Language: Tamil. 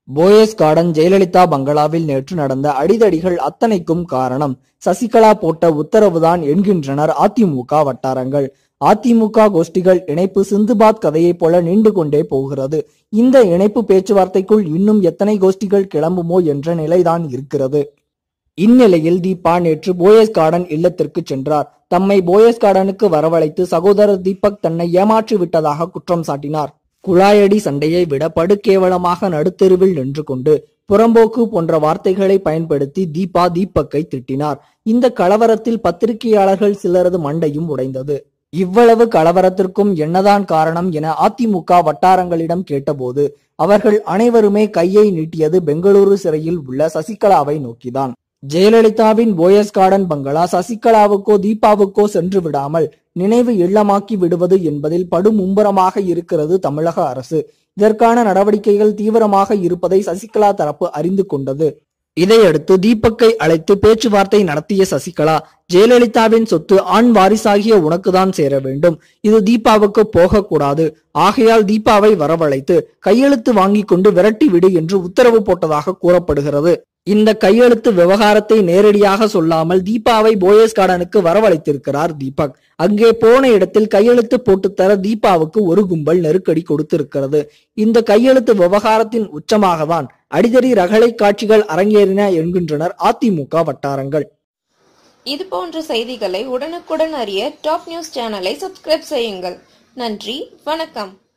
போயஸ் கார்டன் ஜெயலலிதா பங்களாவில் நேற்று நடந்த அடிதடிகள் அத்தனைக்கும் காரணம் சசிகலா போட்ட உத்தரவுதான் என்கின்றனர் அதிமுக வட்டாரங்கள் அதிமுக கோஷ்டிகள் இணைப்பு சிந்துபாத் கதையைப் போல நீண்டு கொண்டே போகிறது இந்த இணைப்பு பேச்சுவார்த்தைக்குள் இன்னும் எத்தனை கோஷ்டிகள் கிளம்புமோ என்ற நிலைதான் இருக்கிறது இந்நிலையில் தீபா நேற்று போயஸ் கார்டன் இல்லத்திற்கு சென்றார் தம்மை போயஸ் கார்டனுக்கு வரவழைத்து சகோதரர் தீபக் தன்னை ஏமாற்றி விட்டதாக குற்றம் சாட்டினார் குழாயடி சண்டையை விட படுகேவலமாக நடுத்தெருவில் நின்று கொண்டு புறம்போக்கு போன்ற வார்த்தைகளை பயன்படுத்தி தீபா தீபக்கை திட்டினார் இந்த கலவரத்தில் பத்திரிகையாளர்கள் சிலரது மண்டையும் உடைந்தது இவ்வளவு கலவரத்திற்கும் என்னதான் காரணம் என அதிமுக வட்டாரங்களிடம் கேட்டபோது அவர்கள் அனைவருமே கையை நீட்டியது பெங்களூரு சிறையில் உள்ள சசிகலாவை நோக்கிதான் ஜெயலலிதாவின் போயஸ் கார்டன் பங்களா சசிகலாவுக்கோ தீபாவுக்கோ சென்று விடாமல் நினைவு இல்லமாக்கி விடுவது என்பதில் படுமும்பரமாக இருக்கிறது தமிழக அரசு இதற்கான நடவடிக்கைகள் தீவிரமாக இருப்பதை சசிகலா தரப்பு அறிந்து கொண்டது இதையடுத்து தீபக்கை அழைத்து பேச்சுவார்த்தை நடத்திய சசிகலா ஜெயலலிதாவின் சொத்து ஆண் வாரிசாகிய உனக்குதான் சேர வேண்டும் இது தீபாவுக்கு போகக்கூடாது ஆகையால் தீபாவை வரவழைத்து கையெழுத்து வாங்கி கொண்டு விரட்டி விடு என்று உத்தரவு போட்டதாக கூறப்படுகிறது இந்த கையெழுத்து விவகாரத்தை நேரடியாக சொல்லாமல் தீபாவை போயஸ் கார்டனுக்கு வரவழைத்திருக்கிறார் தீபக் அங்கே போன இடத்தில் கையெழுத்து போட்டு தர தீபாவுக்கு ஒரு கும்பல் நெருக்கடி கொடுத்திருக்கிறது இந்த கையெழுத்து விவகாரத்தின் உச்சமாக தான் அடிதடி ரகளை காட்சிகள் அரங்கேறின என்கின்றனர் அதிமுக வட்டாரங்கள் இது போன்ற செய்திகளை உடனுக்குடன் அறிய டாப் நியூஸ் சேனலை சப்ஸ்கிரைப் செய்யுங்கள் நன்றி வணக்கம்